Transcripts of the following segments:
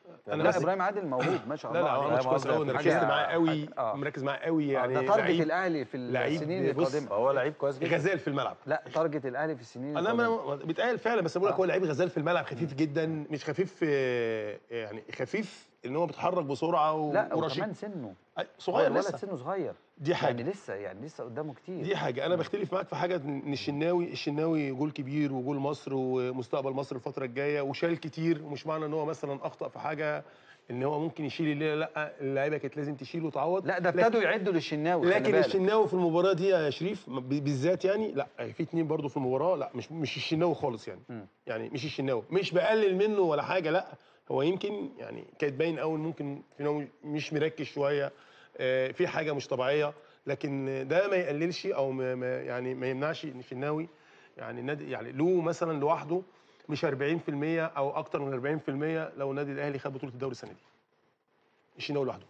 انا لا بس ابراهيم عادل موهوب ما شاء لا الله لا عليه. هو ماتش كويس قوي حاجة- ركزت معاه قوي حاجة- آه. مركز معاه قوي آه، يعني ده تارجت لعيب- الاهلي في لعيب السنين بص، القادمه هو لعيب كويس جدا غزال في الملعب لا تارجت الاهلي في السنين انا القادمه ما بيتقال فعلا بس بقول لك هو لعيب غزال في الملعب خفيف جدا مش خفيف آه، يعني خفيف ان هو بيتحرك بسرعه و- لا ورشيق وكمان سنه أي، صغير الولد لسه سنه صغير دي حاجه يعني لسه يعني لسه قدامه كتير دي حاجه انا بختلف معاك في حاجه ان الشناوي الشناوي جول كبير وجول مصر ومستقبل مصر الفتره الجايه وشال كتير ومش معنى ان هو مثلا اخطا في حاجه ان هو ممكن يشيل الليله لا اللعيبه كانت لازم تشيل وتعوض لا ده ابتدوا يعدوا للشناوي خلي لكن بالك. الشناوي في المباراه دي يا شريف ب- بالذات يعني لا في اتنين برضو في المباراه لا مش مش الشناوي خالص يعني مم. يعني مش الشناوي مش بقلل منه ولا حاجه لا هو يمكن يعني كانت باين قوي ممكن في نوع مش مركز شويه آه، في حاجه مش طبيعيه لكن ده ما يقللش او ما ما- يعني ما يمنعش ان الشناوي يعني النادي يعني له مثلا لوحده مش 40% او اكتر من 40% لو النادي الاهلي خد بطوله الدوري السنه دي الشناوي لوحده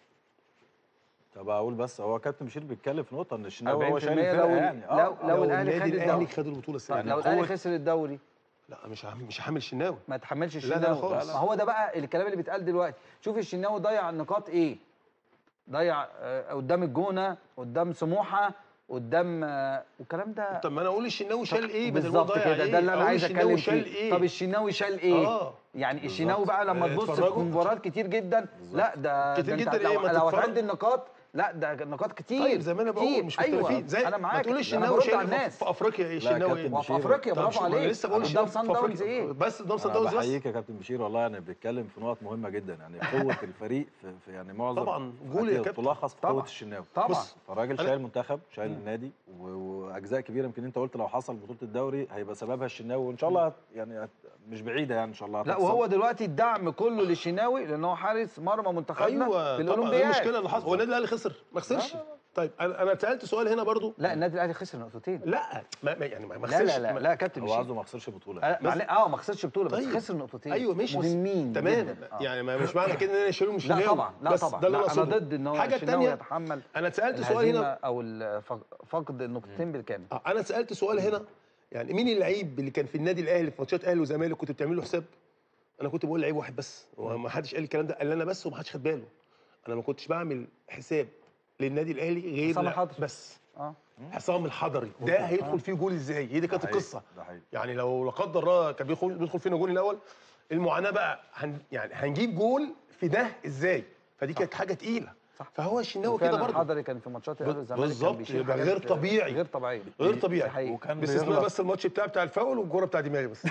طب اقول بس هو كابتن بشير بيتكلم في نقطه ان الشناوي هو 40% شايل لو الفرقه يعني لو لو الاهلي النادي خد الاهلي الدوري خد البطوله السنه طيب دي لو الاهلي قوة- خسر الدوري لا مش عم- مش حامل الشناوي ما تحملش لا، لا الشناوي خالص. ما هو ده بقى الكلام اللي بيتقال دلوقتي شوف الشناوي ضيع النقاط ايه ضيع آه، قدام الجونه قدام سموحه قدام آه، والكلام ده طب ما انا اقول الشناوي شال ايه بدل ما هو بالظبط ضيع كده ايه ده اللي انا أقول عايز الشناوي اتكلم شال فيه ايه طب الشناوي شال ايه اه يعني الشناوي بقى لما آه، تبص في اتفرجوا. مباريات كتير جدا لا ده كتير ده انت جدا إيه؟ لو, ما لو تتفرج. هتعد النقاط لا ده النقاط كتير طيب زي ما انا بقول كتير. مش أيوة. مختلفين زي انا ما معاك تقول أنا الشناوي برد شال على في- الناس في افريقيا ايه الشناوي كابتن ايه وفي بشير. افريقيا طب برافو شو- ما أنا عليك لسه بقول قدام الشناوي سان في داونز أفريقيا. ايه بس قدام سان انا داونز بس بحييك يا كابتن بشير والله يعني بيتكلم في نقط مهمه جدا يعني قوه الفريق في, في يعني معظم طبعاً، جول يا حاجات كابتن. تلخص في طبعاً. قوه الشناوي طبعا بص، فالراجل أنا- شايل المنتخب شايل النادي و- واجزاء كبيره يمكن انت قلت لو حصل بطوله الدوري هيبقى سببها الشناوي وان شاء الله هت- يعني هت- مش بعيده يعني ان شاء الله لا هتحصل. وهو دلوقتي الدعم كله للشناوي لان هو حارس مرمى منتخبنا ايوه في طبعا ايه الاولمبياد المشكله اللي حصل هو النادي الاهلي خسر ما خسرش طيب انا انا سالت سؤال هنا برضو لا النادي الاهلي خسر نقطتين لا ما ما- يعني ما ما لا خسرش لا لا ما- لا يا كابتن هو مش عايزه ما خسرش بطوله آه، معلش- اه ما خسرش بطوله بس طيب. خسر نقطتين ايوه مش بس- مهمين تمام جدا. آه. يعني ما مش معنى كده ان انا اشيله مش لا شناوي طبعا لا بس طبعا ده اللي لا انا انا اقصده ضد ان هو حاجه الشناوي تانية يتحمل انا سالت سؤال الهزيمه هنا او الفق- فقد النقطتين بالكامل آه، انا سالت سؤال هنا يعني مين اللعيب اللي كان في النادي الاهلي في ماتشات اهلي وزمالك كنت بتعمل له حساب انا كنت بقول لعيب واحد بس وما حدش قال الكلام ده قال لي انا بس وما حدش خد باله انا ما كنتش بعمل حساب للنادي الاهلي غير حسام لا- الحضري. بس اه حسام الحضري ده هيدخل فيه جول ازاي هي دي كانت ده حقيقي، القصه ده حقيقي يعني لو لا قدر الله كان بيدخل بيدخل فينا جول الاول المعاناه بقى هن يعني هنجيب جول في ده ازاي فدي كانت حاجه تقيله صح. فهو الشناوي كده وفعلا برضه الحضري كان في ماتشات الاهلي والزمالك كان بالظبط، بيشيل يبقى حاجات غير طبيعي. غير طبيعي غير ده طبيعي حقيقي. وكان باستثناء بيغلط بس الماتش بتاع بتاع الفاول والكوره بتاع دماغي بس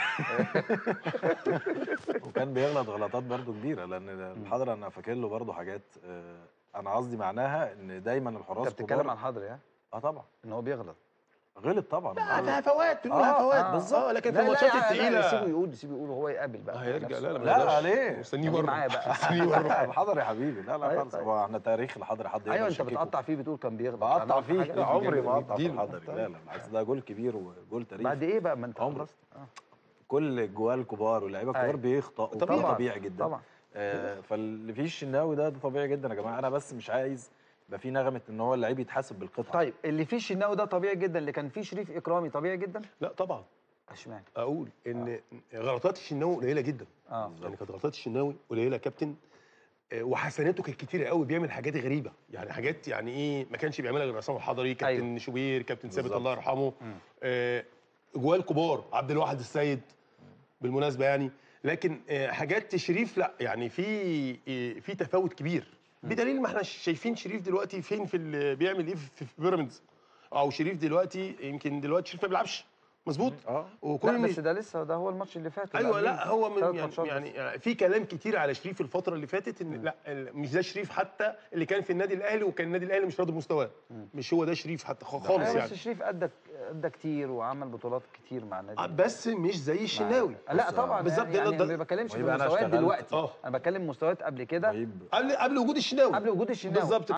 وكان بيغلط غلطات برضو كبيره لان الحضره انا فاكر له برضو حاجات آه، انا قصدي معناها ان دايما الحراس انت بتتكلم كبار- عن الحضري ها اه طبعا ان هو بيغلط غلط طبعا لا هفوات بنقول آه، هفوات آه، بالظبط آه، لكن في لا، لا، الماتشات لا، لا، الثقيله سيبه يقول سيبه يقول وهو يقابل بقى آه، مع هيرجع نفسه. لا لا ما لا، يقدرش. عليه. مستنيه خليه بره معايا بقى. مستنيه بره الحضري يا حبيبي لا لا أيوة خالص طيب. هو احنا تاريخ الحضري حد يقدر ايوه انت يشككه. بتقطع فيه بتقول كان بيغلط بقطع هنعرف فيه حاجة؟ لا عمري ما جميل. اقطع في ديل. الحضري لا لا بالعكس ده جول كبير وجول تاريخي بعد ايه بقى ما انت عمرك. خلصت آه. كل الجوال الكبار واللعيبه الكبار أيوة. بيخطئوا وده طبعاً، طبيعي جدا طبعا آه فاللي فيه الشناوي ده, ده طبيعي جدا يا جماعه انا بس مش عايز يبقى في نغمه ان هو اللعيب يتحاسب بالقطعه طيب اللي فيه الشناوي ده طبيعي جدا اللي كان فيه شريف اكرامي طبيعي جدا لا طبعا اشمعنى اقول ان غلطات الشناوي قليله جدا اه يعني كانت غلطات الشناوي قليله يا كابتن آه، وحسناته كانت كتيره قوي بيعمل حاجات غريبه يعني حاجات يعني ايه ما كانش بيعملها غير عصام الحضري كابتن أيوة. شوبير كابتن ثابت بالظبط. الله يرحمه مم. آه، جوال كبار عبد الواحد السيد بالمناسبه يعني لكن آه، حاجات شريف لا يعني في آه، في تفاوت كبير بدليل ما احنا شايفين شريف دلوقتي فين في ال- بيعمل ايه في في بيراميدز او شريف دلوقتي يمكن دلوقتي شريف ما بيلعبش مظبوط اه وكل لا اللي- بس ده لسه ده هو الماتش اللي فات ايوه اللي لا قبليه. هو من ثلاث يعني, ماتشات يعني, بس. يعني في كلام كتير على شريف الفتره اللي فاتت ان لا ال- مش ده شريف حتى اللي كان في النادي الاهلي وكان النادي الاهلي مش راضي بمستواه مش هو ده شريف حتى خ- خالص أيوة يعني بس شريف ادى ادى كتير وعمل بطولات كتير مع النادي آه، بس مش زي الشناوي لا بص، طبعا بالظبط، يعني, ده- يعني ده- ما بتكلمش في ويبقى أنا مستويات اشتغلت. دلوقتي آه. انا بتكلم مستويات قبل كده طيب قبل قبل وجود الشناوي قبل وجود الشناوي بالظبط